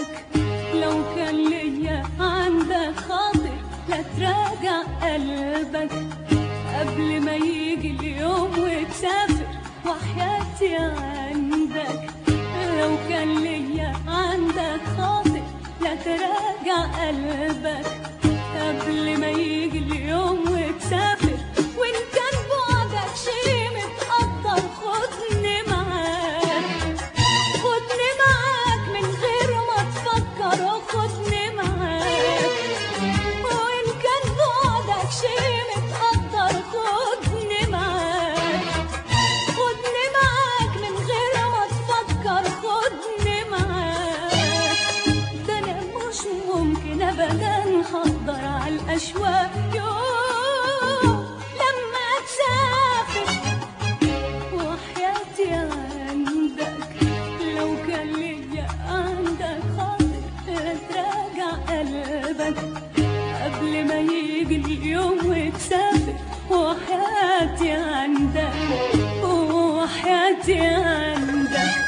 عندك لو كان ليا عندك خاطر لا تراجع قلبك قبل ما يجي اليوم وتسافر وحياتي عندك لو كان ليا عندك خاطر لا تراجع قلبك قبل ما يجي اليوم وتسافر وان كان بعدك شي متقدر خدني معاك خدني معاك من غير ما تفكر خدني معاك وإن كان بعدك شي متقدر خدني معاك خدني معاك من غير ما تفكر خدني معاك ده أنا مش ممكن أبدا هقدر على الأشواق يوم لما تسافر وحياتي عندك لو كان ليا عندك خاطر تراجع قلبك قبل ما يجي اليوم وتسافر وحياتي عندك وحياتي عندك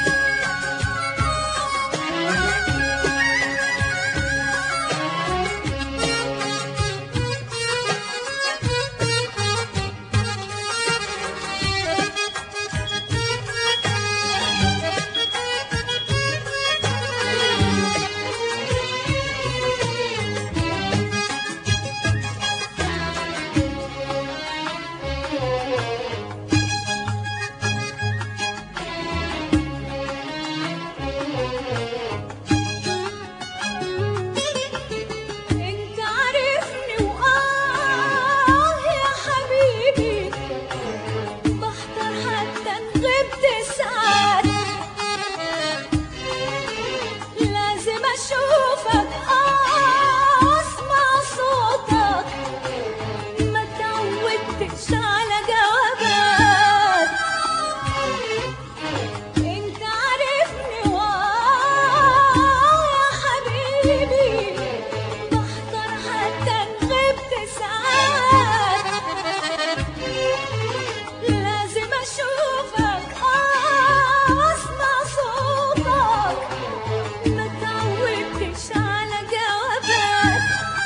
انت عارفني واه يا حبيبي بحضر حتى ان غبت ساعات لازم اشوفك اه اسمع صوتك ما تعودتش على جوابات انت عارفني واه يا حبيبي بحضر حتى ان غبت ساعات لازم اشوفك اه اسمع صوتك ما تعودتش على جوابات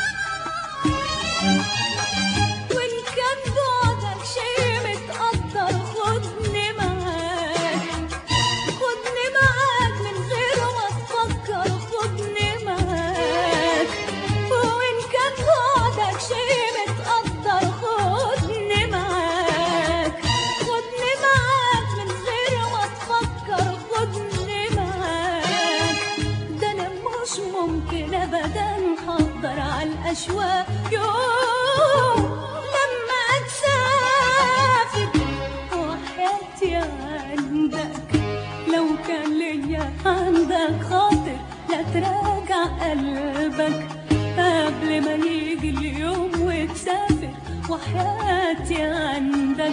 وان كان بعدك شي متقدر خدني معاك خدني معاك من غير ما تفكر خدني معاك وان كان بعدك شي متقدر خدني معاك خدني معاك من غير ما تفكر خدني معاك ده انا مش ممكن ابدا هقدر على الاشواق يوم لما تسافر وحياتي عندك لو كان ليا عندك خاطر لا تراجع قلبك قبل ما يجي اليوم وتسافر وحياتي عندك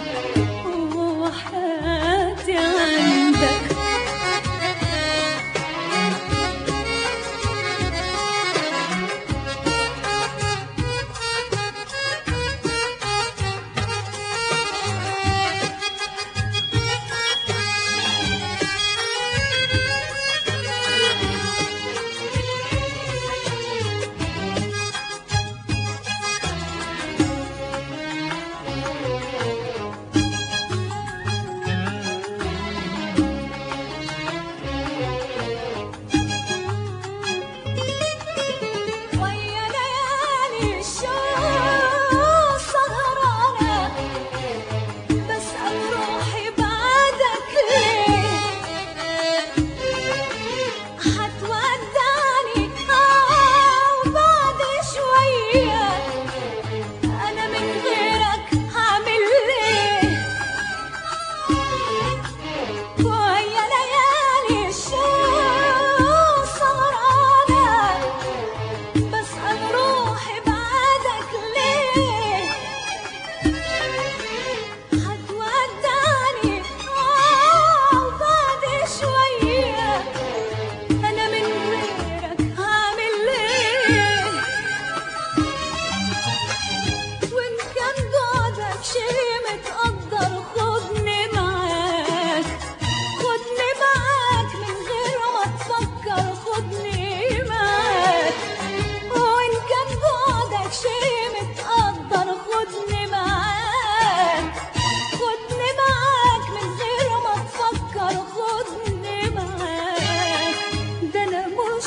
وحياتي عندك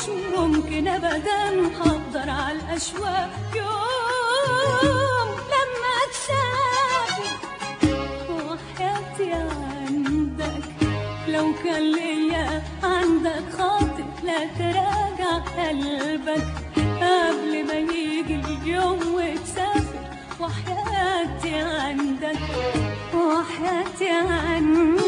مش ممكن ابدا هقدر على الاشواق يوم لما تسافر وحياتي عندك لو كان ليا عندك خاطر لا تراجع قلبك قبل ما يجي اليوم وتسافر وحياتي عندك وحياتي عندك